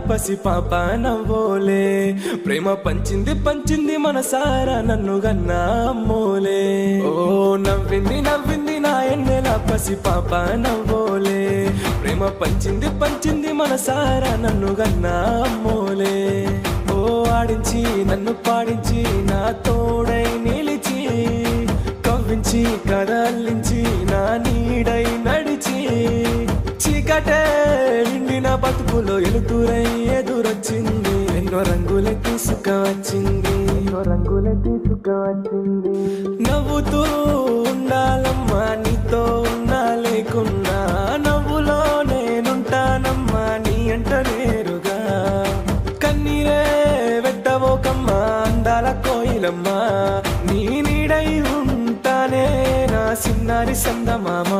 పసి పాప నవ్వోలే ప్రేమ పంచింది పంచింది మనసారా నన్ను గన్నా అమ్మోలే ఓ నవ్వింది నవ్వింది నా ఎన్నెల పసి పాప నవ్వోలే ప్రేమ పంచింది పంచింది మనసారా నన్ను గన్నా అమ్మోలే ఓ ఆడించి నన్ను పాడించి నా తోడై నిలిచి కవ్వించి కదలించి నా నీడై నడిచి చీకటే నిండిన బతుకులో ఎలుతురై ఎదురొచ్చింది ఎన్నో రంగుల తీసుకువచ్చింది ఎన్నో రంగుల తీసుకువచ్చింది నవ్వుతూ ఉండాలమ్మా నీతో ఉన్నా లేకున్నా నవ్వులో నేనుంటానమ్మా నీ అంట నేరుగా కన్నీరే వెట్టవోకమ్మా అందాల కోయిలమ్మా నీ నీడై ఉంటానే నా సిన్నారి సందమామా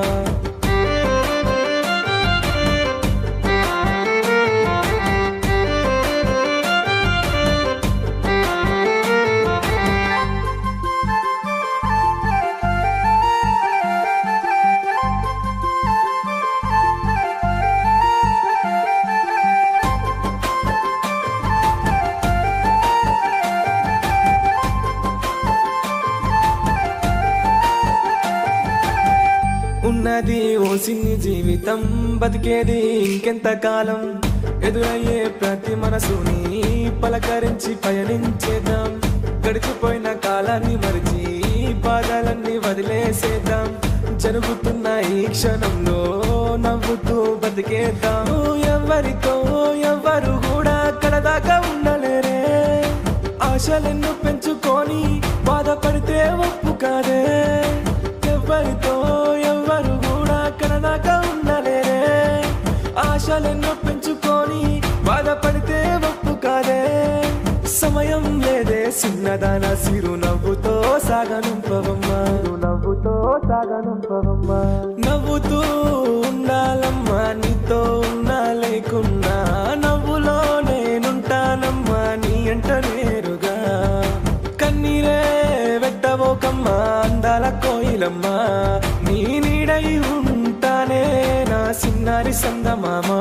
ఉన్నది ఓ సిన్ని జీవితం బతికేది ఇంకెంత కాలం ఎదురయ్యే ప్రతి మనసుని పలకరించి పయనించేద్దాం గడిచిపోయిన కాలాన్ని మరిచి బాధలన్నీ వదిలేసేద్దాం జరుగుతున్న ఈ క్షణంలో నవ్వుతూ బతికేద్దాం ఎవరితో ఎవరు కూడా కడదాకా ఉండలేరే ఆశలెన్ను పెంచుకొని బాధపడితే ఒప్పు కాదే ఎవరితో ఎవరు కూడా కనదాకా ఉండలేరే ఆశలెన్నో పెంచుకొని బాధపడితే ఒప్పు కాదే సమయం లేదే చిన్నదాన సిరు నవ్వుతో సాగనుంపవమ్మా నవ్వుతో సాగనుంపవమ్మా నవ్వుతూ ఉండాలమ్మా నీతో ఉన్నా లేకున్నా నవ్వులో నేనుంటానమ్మా నీ అంట నేరుగా కన్నీరే వెట్టవోకమ్మా అందాల కోయిలమ్మా నీ నీడై ఉంటానే నా సిన్నారి సందమామా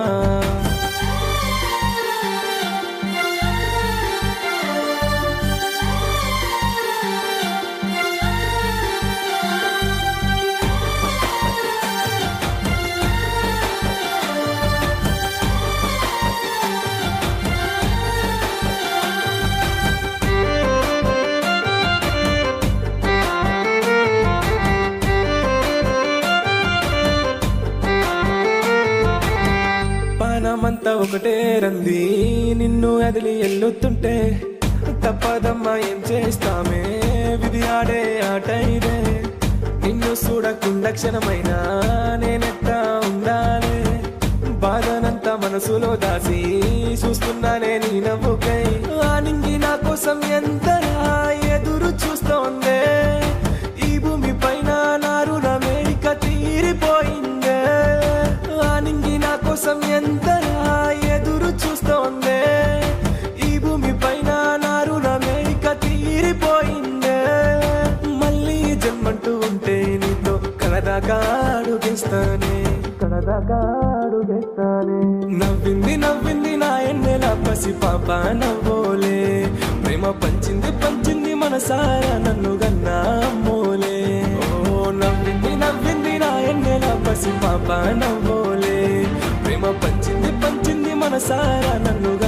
పానమంతా ఒకటే రంది నిన్ను అదిలి ఎల్లుతుంటే తప్పదమ్మా ఏం చేస్తామే విధి ఆడే ఆట ఇదే నిన్ను చూడకుండా క్షణమైనా నేనెట్టా ఉండాలే బాధనంతా మనసులో దాసి చూస్తున్నానే నీ నవ్వుకై ఆనింగి నా కోసం ఎంతలా ఎదురు చూస్తోందే ఈ భూమి పైన నారు మేరిక తీరిపోయిందే ఆనింగి నా కోసం ఎంతలా ఎదురు చూస్తోందే ఈ భూమి పైన నారు మేరిక తీరిపోయిందే మళ్ళీ జన్మంటూ ఉంటే నీతో కలదాకా అడుగేస్తానే కలదాకా అడుగేస్తానే నవ్వింది నవ్వింది నా ఎన్నెల పసి పాప నవ్వోలే ప్రేమ పంచింది పంచింది మనసారా నన్ను గన్నా అమ్మోలే ఓ నవ్వింది నవ్వింది నా ఎన్నెల పసి పాప నవ్వోలే ప్రేమ పంచింది పంచింది మనసారా నన్ను